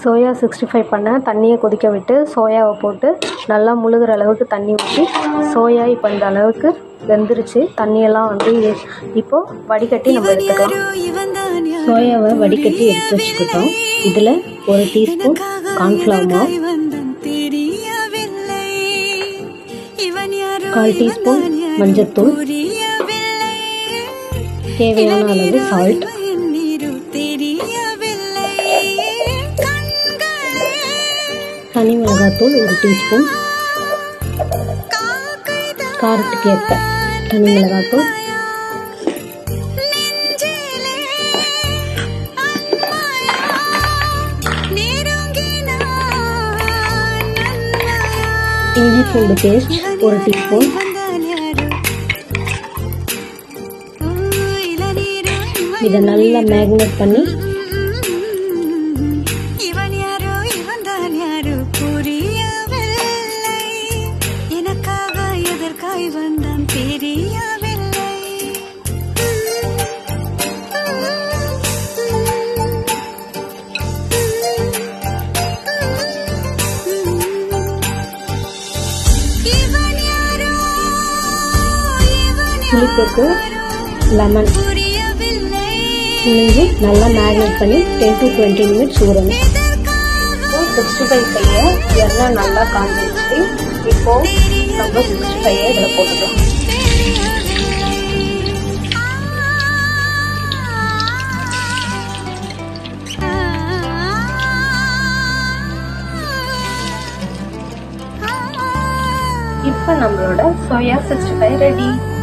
soya sixty five பண்ண தண்ணியை கொதிக்க விட்டு சோயாவை போட்டு நல்லா முழுகிற அளவுக்கு தண்ணி ஊற்றி சோயா இப்போ இந்த அளவுக்கு வெந்துருச்சு தண்ணியெல்லாம் வந்து இப்போது வடிகட்டி நம்ம எடுத்துக்கலாம் சோயாவை வடிகட்டி எடுத்து வச்சுக்கிட்டோம் இதில் ஒரு டீஸ்பூன் கார்ன்ஃப்ளவர் மாவு கால் டீஸ்பூன் மஞ்சத்தூள் தேவையான அளவு சால்ட் தனி மிளகாத்தூள் ஒரு டீஸ்பூன் காரத்துக்கு ஏற்ப தனி மிளகாத்தூள் இஞ்சி பூண்டு பேஸ்ட் ஒரு டீஸ்பூன் இதை நல்லா மேக்னேட் பண்ணி இவன் யாரோ இவன் தான் யாரோ புரியவில்லை எனக்காக எதற்காய் வந்தான் தெரியவில்லை இவன் யாரோ இவன் புளிப்புக்கு லெமன் புரியவில்லை புளிஞ்சு நல்லா மேக்னேட் பண்ணி டென் டு டுவெண்ட்டி மினிட்ஸ் ஊறணும் சிக்ஸ்டி ஃபைவ் கையை எண்ணெய் நல்லா காஞ்சிடுச்சு இப்போ நம்ம சிக்ஸ்டி ஃபைவை இதில் போட்டுக்கலாம் இப்போ நம்மளோட சோயா சிக்ஸ்டி ஃபைவ் ரெடி